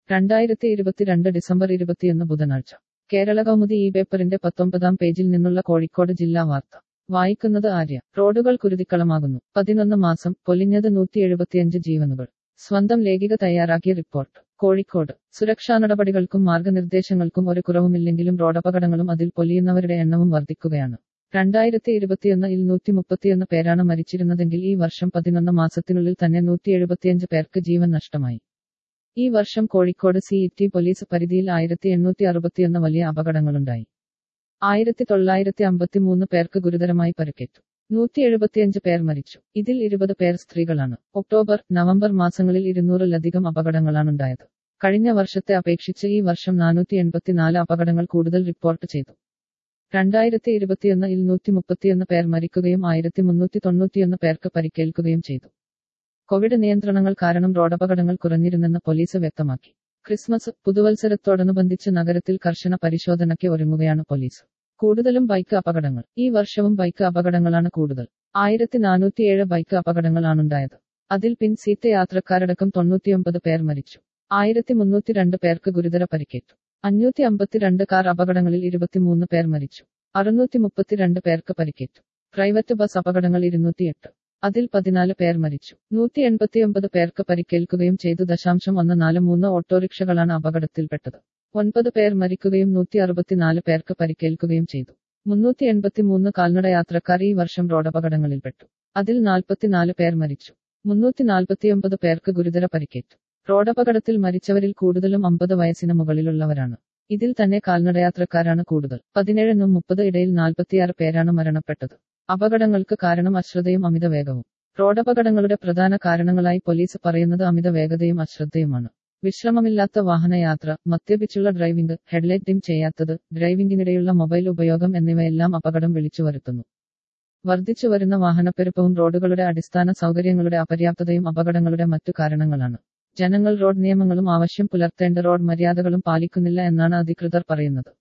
രണ്ടായിരത്തി ഇരുപത്തിരണ്ട് ഡിസംബർ ഇരുപത്തിയൊന്ന് ബുധനാഴ്ച കേരള കൗമുദി ഈ പേപ്പറിന്റെ പത്തൊമ്പതാം പേജിൽ നിന്നുള്ള കോഴിക്കോട് ജില്ലാ വാർത്ത വായിക്കുന്നത് ആര്യ റോഡുകൾ കുരുതിക്കളമാകുന്നു പതിനൊന്ന് മാസം പൊലിഞ്ഞത് നൂറ്റി എഴുപത്തിയഞ്ച് ജീവനുകൾ സ്വന്തം ലേഖിക തയ്യാറാക്കിയ റിപ്പോർട്ട് കോഴിക്കോട് സുരക്ഷാ നടപടികൾക്കും മാർഗനിർദ്ദേശങ്ങൾക്കും ഒരു കുറവുമില്ലെങ്കിലും റോഡപകടങ്ങളും അതിൽ പൊലിയുന്നവരുടെ എണ്ണവും വർദ്ധിക്കുകയാണ് രണ്ടായിരത്തി ഇരുപത്തിയൊന്നിൽ നൂറ്റി മുപ്പത്തിയൊന്ന് പേരാണ് മരിച്ചിരുന്നതെങ്കിൽ ഈ വർഷം പതിനൊന്ന് മാസത്തിനുള്ളിൽ തന്നെ നൂറ്റി എഴുപത്തിയഞ്ച് പേർക്ക് ജീവൻ നഷ്ടമായി ഈ വർഷം കോഴിക്കോട് സി ടി പോലീസ് പരിധിയിൽ ആയിരത്തി എണ്ണൂറ്റി അറുപത്തിയൊന്ന് വലിയ അപകടങ്ങളുണ്ടായി ആയിരത്തി തൊള്ളായിരത്തി അമ്പത്തിമൂന്ന് പേർക്ക് ഗുരുതരമായി പരിക്കേറ്റു നൂറ്റി എഴുപത്തിയഞ്ച് പേർ മരിച്ചു ഇതിൽ ഇരുപത് പേർ സ്ത്രീകളാണ് ഒക്ടോബർ നവംബർ മാസങ്ങളിൽ ഇരുന്നൂറിലധികം അപകടങ്ങളാണുണ്ടായത് കഴിഞ്ഞ വർഷത്തെ അപേക്ഷിച്ച് ഈ വർഷം നാനൂറ്റി എൺപത്തിനാല് അപകടങ്ങൾ കൂടുതൽ റിപ്പോർട്ട് ചെയ്തു രണ്ടായിരത്തി ഇരുപത്തിയൊന്നിൽ നൂറ്റി മുപ്പത്തിയൊന്ന് പേർ മരിക്കുകയും ആയിരത്തി മുന്നൂറ്റി തൊണ്ണൂറ്റിയൊന്ന് പേർക്ക് പരിക്കേൽക്കുകയും ചെയ്തു കോവിഡ് നിയന്ത്രണങ്ങൾ കാരണം റോഡപകടങ്ങൾ കുറഞ്ഞിരുന്നെന്ന് പോലീസ് വ്യക്തമാക്കി ക്രിസ്മസ് പുതുവത്സരത്തോടനുബന്ധിച്ച് നഗരത്തിൽ കർശന പരിശോധനയ്ക്ക് ഒരുങ്ങുകയാണ് പോലീസ് കൂടുതലും ബൈക്ക് അപകടങ്ങൾ ഈ വർഷവും ബൈക്ക് അപകടങ്ങളാണ് കൂടുതൽ ആയിരത്തി നാനൂറ്റിയേഴ് ബൈക്ക് അപകടങ്ങളാണുണ്ടായത് അതിൽ പിൻ സീറ്റ് യാത്രക്കാരടക്കം തൊണ്ണൂറ്റിയൊമ്പത് പേർ മരിച്ചു ആയിരത്തി മുന്നൂറ്റി രണ്ട് പേർക്ക് ഗുരുതര പരിക്കേറ്റു അഞ്ഞൂറ്റി അമ്പത്തിരണ്ട് കാർ അപകടങ്ങളിൽ ഇരുപത്തിമൂന്ന് പേർ മരിച്ചു അറുന്നൂറ്റി മുപ്പത്തിരണ്ട് പേർക്ക് പരിക്കേറ്റു പ്രൈവറ്റ് ബസ് അപകടങ്ങൾ ഇരുന്നൂറ്റിയെട്ട് അതിൽ പതിനാല് പേർ മരിച്ചു നൂറ്റി എൺപത്തിയൊമ്പത് പേർക്ക് പരിക്കേൽക്കുകയും ചെയ്തു ദശാംശം ഒന്ന് നാല് മൂന്ന് ഓട്ടോറിക്ഷകളാണ് അപകടത്തിൽപ്പെട്ടത് ഒൻപത് പേർ മരിക്കുകയും നൂറ്റി അറുപത്തിനാല് പേർക്ക് പരിക്കേൽക്കുകയും ചെയ്തു മുന്നൂറ്റി എൺപത്തിമൂന്ന് കാൽനട യാത്രക്കാർ ഈ വർഷം റോഡപകടങ്ങളിൽപ്പെട്ടു അതിൽ നാൽപ്പത്തിനാല് പേർ മരിച്ചു മുന്നൂറ്റി നാൽപ്പത്തിയൊമ്പത് പേർക്ക് ഗുരുതര പരിക്കേറ്റു റോഡപകടത്തിൽ മരിച്ചവരിൽ കൂടുതലും അമ്പത് വയസ്സിന് മുകളിലുള്ളവരാണ് ഇതിൽ തന്നെ കാൽനടയാത്രക്കാരാണ് കൂടുതൽ പതിനേഴിനും മുപ്പത് ഇടയിൽ നാൽപ്പത്തിയാറ് പേരാണ് മരണപ്പെട്ടത് അപകടങ്ങൾക്ക് കാരണം അശ്രദ്ധയും അമിത വേഗവും റോഡപകടങ്ങളുടെ പ്രധാന കാരണങ്ങളായി പോലീസ് പറയുന്നത് അമിത വേഗതയും അശ്രദ്ധയുമാണ് വിശ്രമമില്ലാത്ത വാഹനയാത്ര മദ്യപിച്ചുള്ള ഡ്രൈവിംഗ് ഹെഡ്ലൈറ്റ് ഡിം ചെയ്യാത്തത് ഡ്രൈവിംഗിനിടെയുള്ള മൊബൈൽ ഉപയോഗം എന്നിവയെല്ലാം അപകടം വിളിച്ചു വരുത്തുന്നു വർദ്ധിച്ചു വരുന്ന വാഹനപ്പെരുപ്പവും റോഡുകളുടെ അടിസ്ഥാന സൗകര്യങ്ങളുടെ അപര്യാപ്തതയും അപകടങ്ങളുടെ മറ്റു കാരണങ്ങളാണ് ജനങ്ങൾ റോഡ് നിയമങ്ങളും ആവശ്യം പുലർത്തേണ്ട റോഡ് മര്യാദകളും പാലിക്കുന്നില്ല എന്നാണ് അധികൃതർ പറയുന്നത്